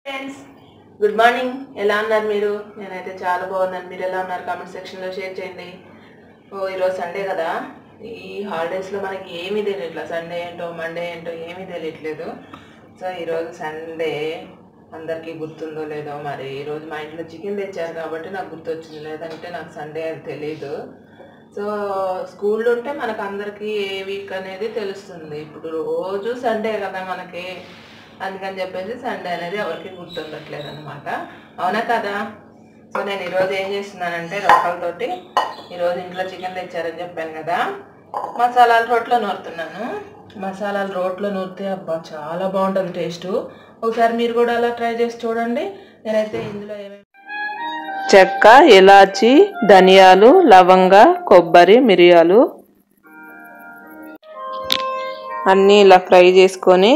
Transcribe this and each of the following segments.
friends good morning ఎలా ఉన్నారు మీరు నేనైతే చాలా బాగున్నాను మీరు ఎలా ఉన్నారు కామెంట్ సెక్షన్లో షేర్ చేయండి ఓ ఈరోజు సండే కదా ఈ హాలిడేస్లో మనకి ఏమీ తెలియట్లేదు సండే ఏంటో మండే ఏంటో ఏమీ తెలియట్లేదు సో ఈరోజు సండే అందరికీ గుర్తుందో లేదో మరి ఈరోజు మా ఇంట్లో చికెన్ తెచ్చారు కాబట్టి నాకు గుర్తొచ్చింది లేదంటే నాకు సండే అది తెలియదు సో స్కూల్ ఉంటే మనకు అందరికీ ఏ వీక్ అనేది తెలుస్తుంది ఇప్పుడు రోజు సండే కదా మనకి అందుకని చెప్పేసి సండే అనేది ఎవరికి గుర్తుండట్లేదు అనమాట అవునా కదా సో నేను ఈరోజు ఏం చేస్తున్నానంటే రొక్కలతోటి ఈరోజు ఇంట్లో చికెన్ తెచ్చారని చెప్పాను కదా మసాలాలు రోట్లో నూరుతున్నాను మసాలాలు రోట్లో నూరితే అబ్బా చాలా బాగుంటుంది టేస్ట్ ఒకసారి మీరు కూడా అలా ట్రై చేసి చూడండి నేనైతే ఇందులో ఏమేమి చెక్క ఇలాచి ధనియాలు లవంగ కొబ్బరి మిరియాలు అన్నీ ఇలా ఫ్రై చేసుకొని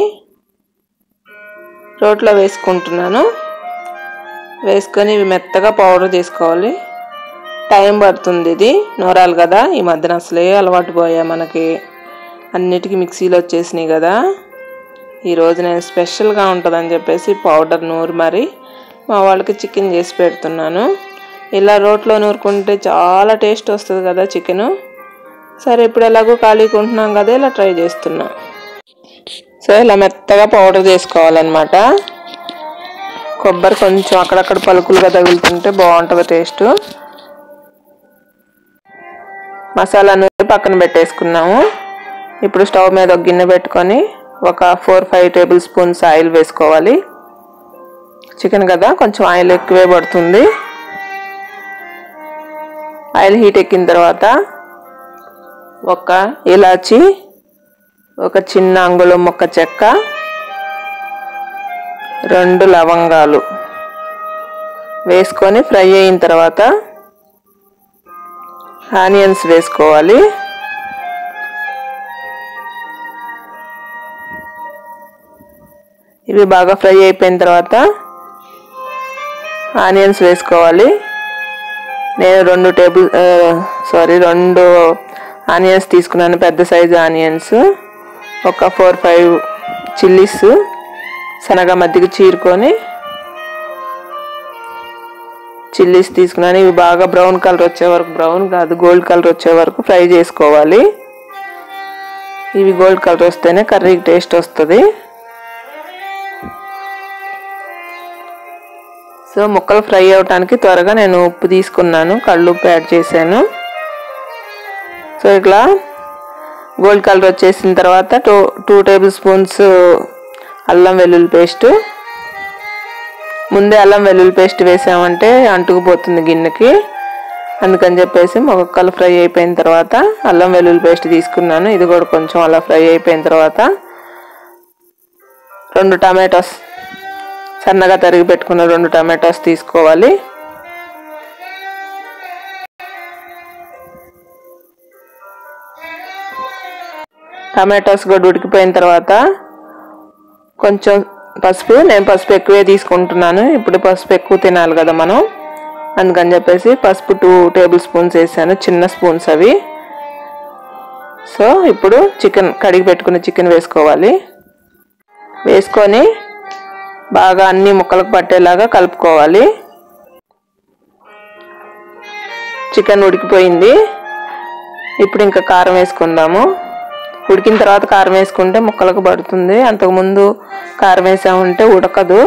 రోట్లో వేసుకుంటున్నాను వేసుకొని ఇవి మెత్తగా పౌడర్ చేసుకోవాలి టైం పడుతుంది ఇది నూరాలు కదా ఈ మధ్యన అసలే అలవాటు పోయా మనకి అన్నిటికీ మిక్సీలో వచ్చేసినాయి కదా ఈరోజు నేను స్పెషల్గా ఉంటుందని చెప్పేసి పౌడర్ నూరు మరి మా వాళ్ళకి చికెన్ చేసి పెడుతున్నాను ఇలా రోట్లో నూరుకుంటే చాలా టేస్ట్ వస్తుంది కదా చికెను సరే ఇప్పుడు ఎలాగో ఖాళీగా ఉంటున్నాం కదా ఇలా ట్రై చేస్తున్నా సో ఇలా మెత్తగా పౌడర్ చేసుకోవాలన్నమాట కొబ్బరి కొంచెం అక్కడక్కడ పలుకులుగా తగులుతుంటే బాగుంటుంది టేస్ట్ మసాలా నూనె పక్కన పెట్టేసుకున్నాము ఇప్పుడు స్టవ్ మీద ఒక గిన్నె పెట్టుకొని ఒక four five tablespoons oil వేసుకోవాలి చికెన్ కదా కొంచెం ఆయిల్ ఎక్కువే పడుతుంది ఆయిల్ హీట్ ఎక్కిన తర్వాత ఒక ఇలాచి ఒక చిన్న అంగుళం మొక్క చెక్క రెండు లవంగాలు వేసుకొని ఫ్రై అయిన తర్వాత ఆనియన్స్ వేసుకోవాలి ఇవి బాగా ఫ్రై అయిపోయిన తర్వాత ఆనియన్స్ వేసుకోవాలి నేను రెండు టేబుల్ సారీ రెండు ఆనియన్స్ తీసుకున్నాను పెద్ద సైజు ఆనియన్స్ ఒక ఫోర్ ఫైవ్ చిల్లీస్ సన్నగా మధ్యకి చీరుకొని చిల్లీస్ తీసుకున్నాను ఇవి బాగా బ్రౌన్ కలర్ వచ్చే వరకు బ్రౌన్ కాదు గోల్డ్ కలర్ వచ్చే వరకు ఫ్రై చేసుకోవాలి ఇవి గోల్డ్ కలర్ వస్తేనే కర్రీకి టేస్ట్ వస్తుంది సో ముక్కలు ఫ్రై అవటానికి త్వరగా నేను ఉప్పు తీసుకున్నాను కళ్ళు ఉప్పు యాడ్ చేశాను సో ఇట్లా గోల్డ్ కలర్ వచ్చేసిన తర్వాత టూ టూ టేబుల్ స్పూన్స్ అల్లం వెల్లుల్లి పేస్ట్ ముందే అల్లం వెల్లుల్లి పేస్ట్ వేసామంటే అంటుకుపోతుంది గిన్నెకి అందుకని చెప్పేసి మొక్కలు ఫ్రై అయిపోయిన తర్వాత అల్లం వెల్లుల్లి పేస్ట్ తీసుకున్నాను ఇది కూడా కొంచెం అలా ఫ్రై అయిపోయిన తర్వాత రెండు టమాటోస్ సన్నగా తరిగి పెట్టుకున్న రెండు టమాటోస్ తీసుకోవాలి టమాటోస్ కూడా ఉడికిపోయిన తర్వాత కొంచెం పసుపు నేను పసుపు ఎక్కువే తీసుకుంటున్నాను ఇప్పుడు పసుపు ఎక్కువ తినాలి కదా మనం అందుకని చెప్పేసి పసుపు టూ టేబుల్ స్పూన్స్ వేసాను చిన్న స్పూన్స్ అవి సో ఇప్పుడు చికెన్ కడిగి పెట్టుకున్న చికెన్ వేసుకోవాలి వేసుకొని బాగా అన్ని ముక్కలకు పట్టేలాగా కలుపుకోవాలి చికెన్ ఉడికిపోయింది ఇప్పుడు ఇంకా కారం వేసుకుందాము ఉడికిన తర్వాత కారం వేసుకుంటే ముక్కలకు పడుతుంది అంతకుముందు కారం వేసామంటే ఉడకదు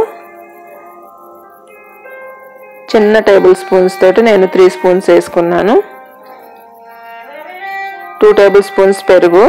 చిన్న టేబుల్ స్పూన్స్ తోటి నేను త్రీ స్పూన్స్ వేసుకున్నాను టూ టేబుల్ స్పూన్స్ పెరుగు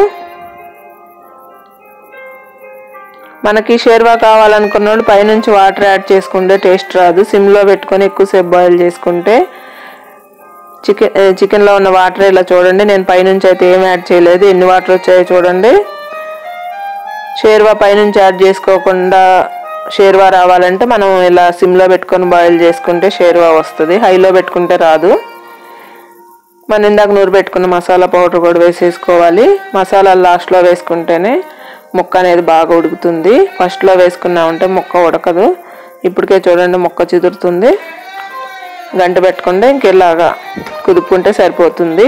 మనకి షేర్వా కావాలనుకున్న వాళ్ళు పైనుంచి వాటర్ యాడ్ చేసుకుంటే టేస్ట్ రాదు సిమ్లో పెట్టుకొని ఎక్కువసేపు బాయిల్ చేసుకుంటే చికెన్ చికెన్లో ఉన్న వాటర్ ఇలా చూడండి నేను పైనుంచి అయితే ఏం యాడ్ చేయలేదు ఎన్ని వాటర్ వచ్చాయో చూడండి షేర్వా పైనుంచి యాడ్ చేసుకోకుండా షేర్వా రావాలంటే మనం ఇలా సిమ్లో పెట్టుకొని బాయిల్ చేసుకుంటే షేర్వా వస్తుంది హైలో పెట్టుకుంటే రాదు మనం ఇందాక నూరు పెట్టుకున్న మసాలా పౌడర్ కూడా వేసేసుకోవాలి మసాలా లాస్ట్లో వేసుకుంటేనే ముక్క అనేది బాగా ఉడుకుతుంది ఫస్ట్లో వేసుకున్నామంటే ముక్క ఉడకదు ఇప్పటికే చూడండి ముక్క చిదురుతుంది గంట పెట్టుకుంటే ఇంకెలాగా కుదుపుకుంటే సరిపోతుంది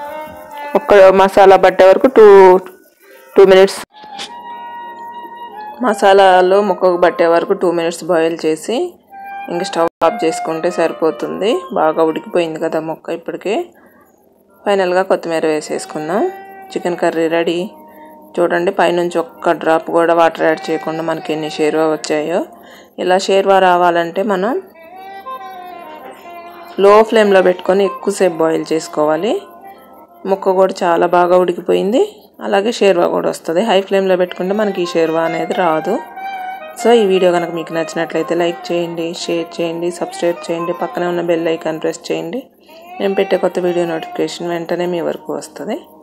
ఒక్క మసాలా పట్టే వరకు టూ టూ మినిట్స్ మసాలాలో ముక్కకు పట్టే వరకు టూ మినిట్స్ బాయిల్ చేసి ఇంక స్టవ్ ఆఫ్ చేసుకుంటే సరిపోతుంది బాగా ఉడికిపోయింది కదా ముక్క ఇప్పటికే ఫైనల్గా కొత్తిమీర వేసేసుకుందాం చికెన్ కర్రీ రెడీ చూడండి పైనుంచి ఒక్క డ్రాప్ కూడా వాటర్ యాడ్ చేయకుండా మనకి ఎన్ని షేర్వా వచ్చాయో ఇలా షేర్వా రావాలంటే మనం లో ఫ్లేమ్లో పెట్టుకొని ఎక్కువసేపు బాయిల్ చేసుకోవాలి ముక్క కూడా చాలా బాగా ఉడికిపోయింది అలాగే షేర్వా కూడా వస్తుంది హై ఫ్లేమ్లో పెట్టుకుంటే మనకి ఈ షేర్వా అనేది రాదు సో ఈ వీడియో కనుక మీకు నచ్చినట్లయితే లైక్ చేయండి షేర్ చేయండి సబ్స్క్రైబ్ చేయండి పక్కనే ఉన్న బెల్ ఐకాన్ ప్రెస్ చేయండి నేను పెట్టే కొత్త వీడియో నోటిఫికేషన్ వెంటనే మీ వరకు వస్తుంది